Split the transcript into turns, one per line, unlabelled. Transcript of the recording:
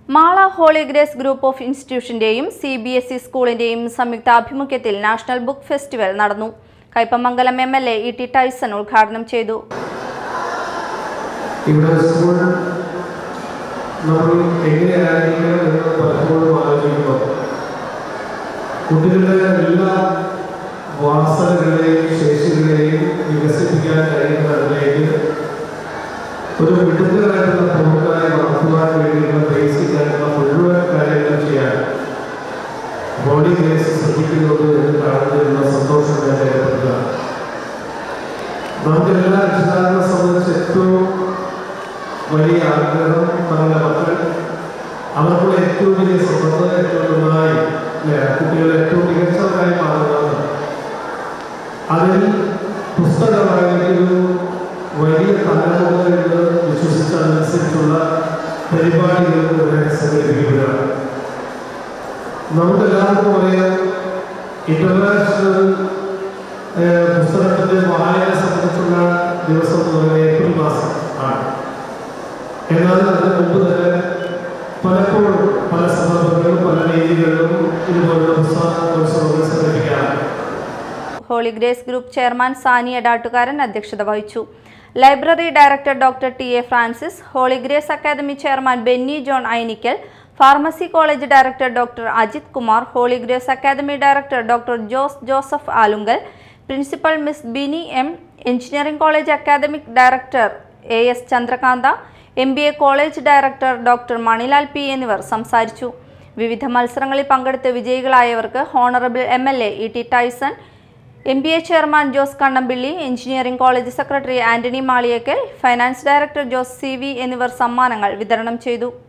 Mala holy grace group of ഇൻസ്റ്റിറ്റ്യൂഷന്റെയും C B S E സ്കൂളിന്റെയും സംയുക്ത ആഭിമുഖ്യത്തിൽ നാഷണൽ ബുക്ക് ഫെസ്റ്റിവൽ നടന്നു Kaipamangalam M L A E T Tyson ഉദ്ഘാടനം ചെയ്തു
ഇവിടെ സ്കൂൾ നമ്മൾ എങ്ങനെയായിരിക്കണം എന്ന് പലപ്പോഴും ആലോചിക്കുമ്പോൾ കുട്ടികളുടെ എല്ലാ വാസനകളെയും ശേഷികളെയും വികസിപ്പിക്കാൻ കഴിയുന്നതിലേക്ക് ഒരു മിടുക്കരായിട്ടുള്ള പ്രമുഖരായി വളർത്തുവാൻ വേണ്ടിയുള്ള ബേസിക് ആയിട്ടുള്ള മുഴുവൻ കാര്യങ്ങൾ ചെയ്യാൻ ബോഡി ഗ്രേസ് ശ്രദ്ധിക്കുന്നത് എന്ന് കാണുന്നതിനുള്ള സന്തോഷം ഞാൻ രേഖപ്പെടുത്തുക നമുക്ക് എല്ലാ രക്ഷിതാക്കളെ സംബന്ധിച്ച് ഏറ്റവും വലിയ ആഗ്രഹം നമ്മുടെ മക്കൾ അവർക്കുള്ള ഏറ്റവും വലിയ സമ്പത്ത് ഏറ്റവും നന്നായി അല്ലേ, കുട്ടികൾ ഏറ്റവും മികച്ചവരായി മാറുന്നത് അതിൽ പുസ്തകമായിട്ട് ഒരു വലിയ തലമുറ എന്ന് വിശ്വസിച്ച അതനുസരിച്ചുള്ള പരിപാടികൾ ഇവിടെ സംഘടിപ്പിക്കുകയാണ് നമുക്കെല്ലാവർക്കും അറിയാം ഇന്റർനാഷണൽ ഏഹ്, പുസ്തകത്തിന്റെ വായന സംബന്ധിച്ചുള്ള ദിവസം എന്ന് പറയുന്നത് ഏപ്രിൽ മാസം ആണ് എന്നാൽ അതിന് മുമ്പ് തന്നെ പലപ്പോഴും പല സന്ദർഭങ്ങളിലും പല രീതികളിലും ഇതുപോലുള്ള പുസ്തകോത്സവങ്ങൾ സംഘടിപ്പിക്കാറുണ്ട്
holy grace group chairman Sani Edattukaran അധ്യക്ഷത വഹിച്ചു library director doctor T A Francis holy grace academy chairman Benny John Ainikkal pharmacy college director doctor Ajith Kumar holy grace academy director doctor Jose Joseph Alunkal principal miss Bini M engineering college academic director A S Chandrakantha M B A college director doctor Manilal P എന്നിവർ സംസാരിച്ചു വിവിധ മത്സരങ്ങളിൽ പങ്കെടുത്ത് വിജയികളായവർക്ക് honourable M L A E T Tyson M B A chairman Jose Kannampilly engineering college secretary Antony Maliyekkal finance director Jose C V എന്നിവർ സമ്മാനങ്ങൾ വിതരണം ചെയ്തു